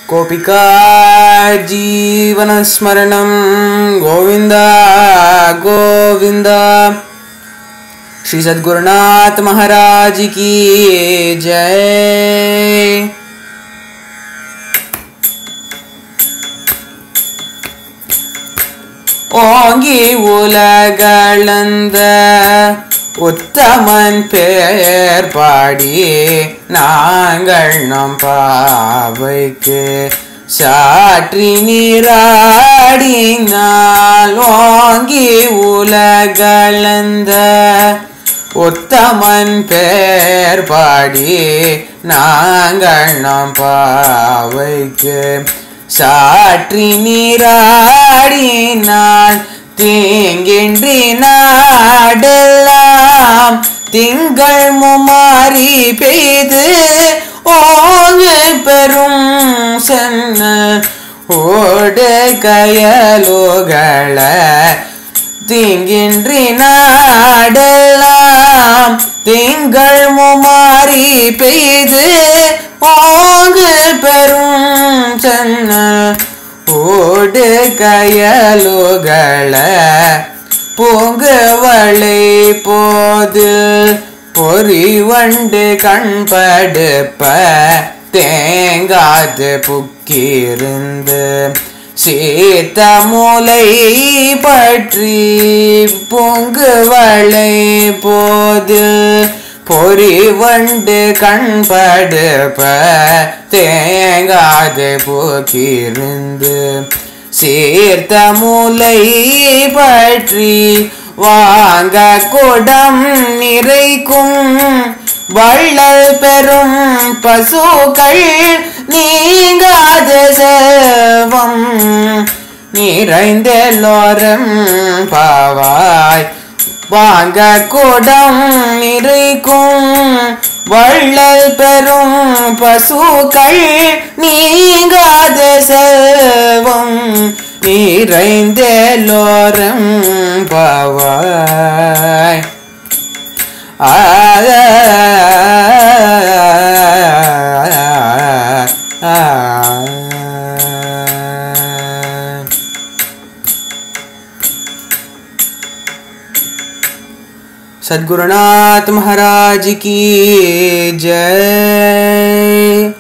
गोपिका जीवनस्मरणं गोविन्द गोविन्द श्री सद्गुरुनाथ महाराज की जय ஓங்கி உலகளந்த உத்தமன் பேர் பாடி நாங்கள் நம் பாவைக்கு சாற்றி நீராடினால் ஓங்கி உலகளந்த உத்தமன் பேர் பாடி நாங்கள் நம் பாவைக்கு சாற்றி நீராடினாள் தீங்கின்றி நாடெல்லாம் திங்கள் முமாரி பெய்து ஓங்கு பெரும் சென்ன ஓடு கயலுகள தீங்கின்றி நாடெல்லாம் திங்கள் முமாரி பெய்து ஓங்கு பெரும் சென்ன ஓடு கயலுகள பூங்குவளை போது பொறிவண்டு கண்படுப்ப தேங்காது புக்கிருந்து சீத்த மூலை பற்றி பொங்குவளை போது பொறிவண்டு கண்படுப்ப தேங்காது போக்கிருந்து சீர்த்த மூலை பற்றி வாங்க குடம் நிறைக்கும் வள்ளல் பெரும் பசுக்கள் நீங்காத செல்வம் நிறைந்தெல்லோரும் பாவாய் வாங்க குடம் நிறைக்கும் வள்ளல் பெரும் பசுக்கள் நீங்காத செல்வம் நிறைந்தெல்லோரும் பாவாய் ஆத सद्गुरुनाथ महाराज की जय